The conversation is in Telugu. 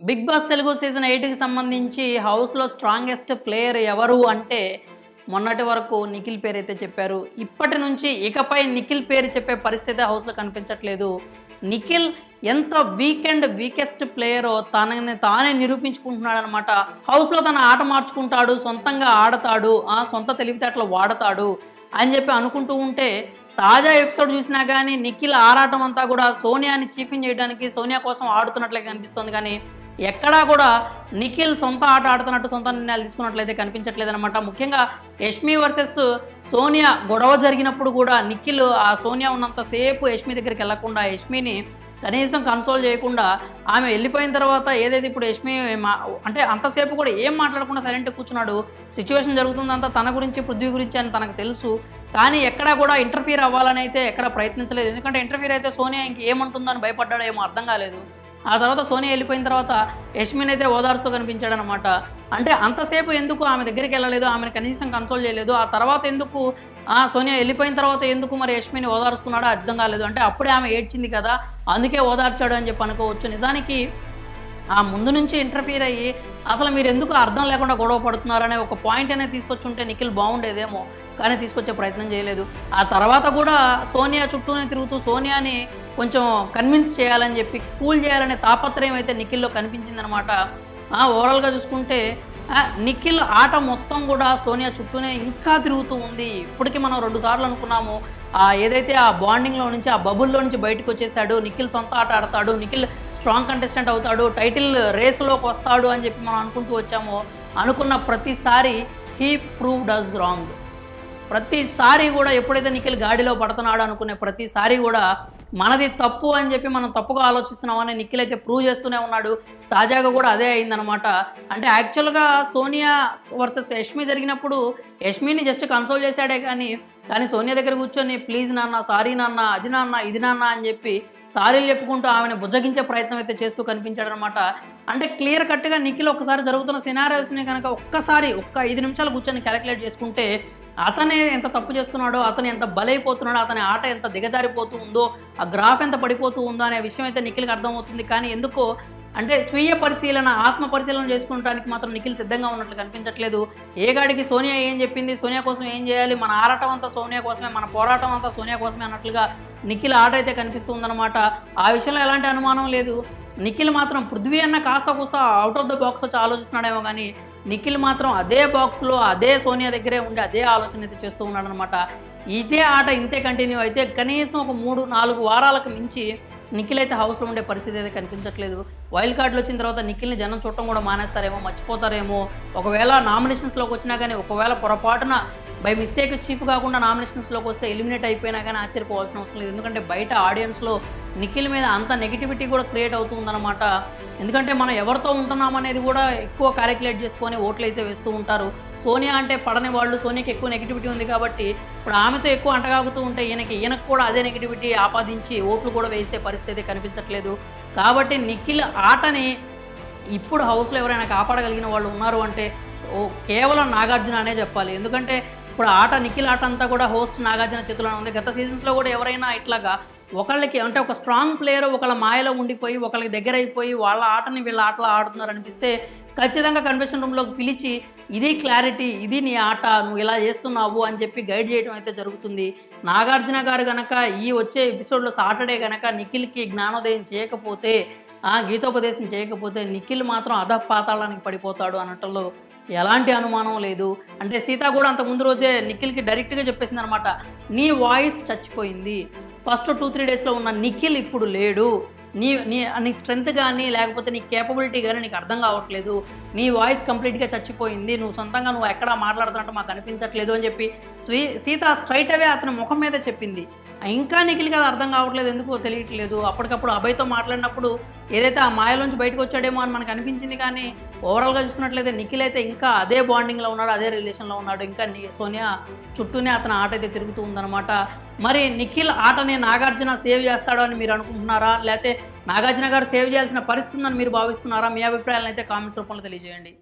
బిగ్ బాస్ తెలుగు సీజన్ ఎయిట్కి సంబంధించి హౌస్లో స్ట్రాంగెస్ట్ ప్లేయర్ ఎవరు అంటే మొన్నటి వరకు నిఖిల్ పేరు అయితే చెప్పారు ఇప్పటి నుంచి ఇకపై నిఖిల్ పేరు చెప్పే పరిస్థితి హౌస్లో కనిపించట్లేదు నిఖిల్ ఎంత వీకెండ్ వీకెస్ట్ ప్లేయరో తనని తానే నిరూపించుకుంటున్నాడు అనమాట హౌస్లో తన ఆట మార్చుకుంటాడు సొంతంగా ఆడతాడు ఆ సొంత తెలివితేటలు వాడతాడు అని చెప్పి అనుకుంటూ ఉంటే తాజా ఎపిసోడ్ చూసినా కానీ నిఖిల్ ఆరాటం అంతా కూడా సోనియాని చీఫింగ్ చేయడానికి సోనియా కోసం ఆడుతున్నట్లే కనిపిస్తుంది కానీ ఎక్కడా కూడా నిఖిల్ సొంత ఆట ఆడుతున్నట్టు సొంత నిర్ణయాలు తీసుకున్నట్లయితే కనిపించట్లేదు అనమాట ముఖ్యంగా యష్మి వర్సెస్ సోనియా గొడవ జరిగినప్పుడు కూడా నిఖిల్ ఆ సోనియా ఉన్నంతసేపు యష్మి దగ్గరికి వెళ్లకుండా యష్మిని కనీసం కన్సోల్ చేయకుండా ఆమె వెళ్ళిపోయిన తర్వాత ఏదైతే ఇప్పుడు యష్మి మా అంటే అంతసేపు కూడా ఏం మాట్లాడకుండా సైలెంట్గా కూర్చున్నాడు సిచ్యువేషన్ జరుగుతుందంతా తన గురించి పృథ్వీ గురించి అని తనకు తెలుసు కానీ ఎక్కడా కూడా ఇంటర్ఫీర్ అవ్వాలని అయితే ఎక్కడ ప్రయత్నించలేదు ఎందుకంటే ఇంటర్ఫీర్ అయితే సోనియా ఇంక ఏమంటుందని భయపడ్డాడో ఏమో అర్థం కాలేదు ఆ తర్వాత సోనియా వెళ్ళిపోయిన తర్వాత యష్మిన్ అయితే ఓదార్స్తూ కనిపించాడు అనమాట అంటే అంతసేపు ఎందుకు ఆమె దగ్గరికి వెళ్ళలేదు ఆమెను కనీసం కన్సోల్ చేయలేదు ఆ తర్వాత ఎందుకు ఆ సోనియా వెళ్ళిపోయిన తర్వాత ఎందుకు మరి యష్మిని ఓదారుస్తున్నాడో అర్థం కాలేదు అంటే అప్పుడే ఆమె ఏడ్చింది కదా అందుకే ఓదార్చాడు అని చెప్పి అనుకోవచ్చు నిజానికి ఆ ముందు నుంచి ఇంటర్ఫీర్ అయ్యి అసలు మీరు ఎందుకు అర్థం లేకుండా గొడవ పడుతున్నారు అనే ఒక పాయింట్ అనేది తీసుకొచ్చి ఉంటే నిఖిల్ బాగుండేదేమో కానీ తీసుకొచ్చే ప్రయత్నం చేయలేదు ఆ తర్వాత కూడా సోనియా చుట్టూనే తిరుగుతూ సోనియాని కొంచెం కన్విన్స్ చేయాలని చెప్పి కూల్ చేయాలనే తాపత్రయం అయితే నిఖిల్లో కనిపించిందనమాట ఓవరాల్గా చూసుకుంటే ఆ, నిఖిల్ ఆట మొత్తం కూడా సోనియా చుట్టూనే ఇంకా తిరుగుతూ ఉంది ఇప్పటికీ మనం రెండు సార్లు అనుకున్నాము ఆ ఏదైతే ఆ బాండింగ్లో నుంచి ఆ బబుల్లో నుంచి బయటకు వచ్చేసాడు నిఖిల్ సొంత ఆట ఆడతాడు నిఖిల్ స్ట్రాంగ్ కంటెస్టెంట్ అవుతాడు టైటిల్ రేసులోకి వస్తాడు అని చెప్పి మనం అనుకుంటూ వచ్చామో అనుకున్న ప్రతిసారి హీ ప్రూవ్ డస్ రాంగ్ ప్రతిసారి కూడా ఎప్పుడైతే నిఖిల్ గాడిలో పడుతున్నాడో అనుకునే ప్రతిసారి కూడా మనది తప్పు అని చెప్పి మనం తప్పుగా ఆలోచిస్తున్నామని నిఖిల్ అయితే ప్రూవ్ చేస్తూనే ఉన్నాడు తాజాగా కూడా అదే అయిందనమాట అంటే యాక్చువల్గా సోనియా వర్సెస్ యష్మి జరిగినప్పుడు యష్మిని జస్ట్ కన్సోల్ చేశాడే కానీ కానీ సోనియా దగ్గర కూర్చొని ప్లీజ్ నాన్న సారీ నాన్న అది నాన్న ఇది నాన్న అని చెప్పి సారీలు చెప్పుకుంటూ ఆమెను బుజ్జగించే ప్రయత్నం అయితే చేస్తూ కనిపించాడనమాట అంటే క్లియర్ కట్గా నిఖిల్ ఒక్కసారి జరుగుతున్న సినారియోస్ని కనుక ఒక్కసారి ఒక్క ఐదు నిమిషాలు కూర్చొని క్యాలిక్యులేట్ చేసుకుంటే అతనే ఎంత తప్పు చేస్తున్నాడో అతను ఎంత బలైపోతున్నాడో అతని ఆట ఎంత దిగజారిపోతూ ఉందో ఆ గ్రాఫ్ ఎంత పడిపోతూ ఉందో అనే విషయం అయితే నిఖిల్కి అర్థమవుతుంది కానీ ఎందుకో అంటే స్వీయ పరిశీలన ఆత్మ పరిశీలన చేసుకోవడానికి మాత్రం నిఖిల్ సిద్ధంగా ఉన్నట్లు కనిపించట్లేదు ఏ గాడికి సోనియా ఏం చెప్పింది సోనియా కోసం ఏం చేయాలి మన ఆరాటం అంతా సోనియా కోసమే మన పోరాటం అంతా సోనియా కోసమే అన్నట్లుగా నిఖిల్ ఆట అయితే కనిపిస్తుందన్నమాట ఆ విషయంలో ఎలాంటి అనుమానం లేదు నిఖిల్ మాత్రం పృథ్వీ అన్న కాస్త కూస్త అవుట్ ఆఫ్ ద బాక్స్ వచ్చి ఆలోచిస్తున్నాడేమో కానీ నిఖిల్ మాత్రం అదే బాక్స్లో అదే సోనియా దగ్గరే ఉండి అదే ఆలోచన అయితే చేస్తూ ఉన్నాడనమాట ఇదే ఆట ఇంతే కంటిన్యూ అయితే కనీసం ఒక మూడు నాలుగు వారాలకు మించి నిఖిల్ అయితే హౌస్లో ఉండే పరిస్థితి అయితే కనిపించట్లేదు వైల్డ్ కార్డులు వచ్చిన తర్వాత నిఖిల్ని జనం చూడటం కూడా మానేస్తారేమో మర్చిపోతారేమో ఒకవేళ నామినేషన్స్లోకి వచ్చినా కానీ ఒకవేళ పొరపాటున బై మిస్టేక్ చీప్ కాకుండా నామినేషన్స్లోకి వస్తే ఎలిమినేట్ అయిపోయినా కానీ ఆశ్చర్యపోవాల్సిన అవసరం లేదు ఎందుకంటే బయట ఆడియన్స్లో నిఖిల్ మీద అంత నెగిటివిటీ కూడా క్రియేట్ అవుతుందన్నమాట ఎందుకంటే మనం ఎవరితో ఉంటున్నాం అనేది కూడా ఎక్కువ క్యాలిక్యులేట్ చేసుకొని ఓట్లు అయితే వేస్తూ ఉంటారు సోనియా అంటే పడని వాళ్ళు సోనియాకి ఎక్కువ నెగిటివిటీ ఉంది కాబట్టి ఇప్పుడు ఆమెతో ఎక్కువ అంటగాగుతూ ఉంటే ఈయనకి ఈయనకు కూడా అదే నెగిటివిటీ ఆపాదించి ఓట్లు కూడా వేసే పరిస్థితి అయితే కనిపించట్లేదు కాబట్టి నిఖిల్ ఆటని ఇప్పుడు హౌస్లో ఎవరైనా కాపాడగలిగిన వాళ్ళు ఉన్నారు అంటే ఓ కేవలం నాగార్జున అనే చెప్పాలి ఎందుకంటే ఇప్పుడు ఆట నిఖిల్ ఆట అంతా కూడా హోస్ట్ నాగార్జున చేతిలోనే ఉంది గత సీజన్స్లో కూడా ఎవరైనా ఇట్లాగా ఒకళ్ళకి అంటే ఒక స్ట్రాంగ్ ప్లేయర్ ఒకళ్ళ మాయలో ఉండిపోయి ఒకళ్ళకి దగ్గర అయిపోయి వాళ్ళ ఆటని వీళ్ళ ఆటలో ఆడుతున్నారు అనిపిస్తే ఖచ్చితంగా కన్వెన్షన్ రూమ్లోకి పిలిచి ఇది క్లారిటీ ఇది నీ ఆట నువ్వు ఇలా చేస్తున్నావు అని చెప్పి గైడ్ చేయడం అయితే జరుగుతుంది నాగార్జున గారు గనక ఈ వచ్చే ఎపిసోడ్లో సాటర్డే గనక నిఖిల్కి జ్ఞానోదయం చేయకపోతే ఆ గీతోపదేశం చేయకపోతే నిఖిల్ మాత్రం అధ పాతాళానికి పడిపోతాడు అనటంలో ఎలాంటి అనుమానం లేదు అంటే సీత కూడా అంత ముందు రోజే నిఖిల్కి డైరెక్ట్గా చెప్పేసింది అనమాట నీ వాయిస్ చచ్చిపోయింది ఫస్ట్ టూ త్రీ డేస్లో ఉన్న నిఖిల్ ఇప్పుడు లేడు నీ నీ నీ స్ట్రెంత్ కానీ లేకపోతే నీ కేపబిలిటీ కానీ నీకు అర్థం కావట్లేదు నీ వాయిస్ కంప్లీట్గా చచ్చిపోయింది నువ్వు సొంతంగా నువ్వు ఎక్కడ మాట్లాడుతున్నట్టు మాకు అనిపించట్లేదు అని చెప్పి స్వీ సీత స్ట్రైట్ అవే అతని ముఖం మీద చెప్పింది ఇంకా నిఖిల్కి అది అర్థం కావట్లేదు ఎందుకో తెలియట్లేదు అప్పటికప్పుడు అభయ్తో మాట్లాడినప్పుడు ఏదైతే ఆ మాయలోంచి బయటకు వచ్చాడేమో అని మనకు అనిపించింది కానీ ఓవరాల్గా చూసుకున్నట్లయితే నిఖిల్ అయితే ఇంకా అదే బాండింగ్లో ఉన్నాడు అదే రిలేషన్లో ఉన్నాడు ఇంకా ని- సోనియా చుట్టూనే అతని ఆట అయితే తిరుగుతూ ఉందన్నమాట మరి నిఖిల్ ఆటని నాగార్జున సేవ్ చేస్తాడో అని మీరు అనుకుంటున్నారా లేకపోతే నాగార్జున గారు సేవ్ చేయాల్సిన పరిస్థితి ఉందని మీరు భావిస్తున్నారా మీ అభిప్రాయాలను అయితే కామెంట్స్ రూపంలో తెలియజేయండి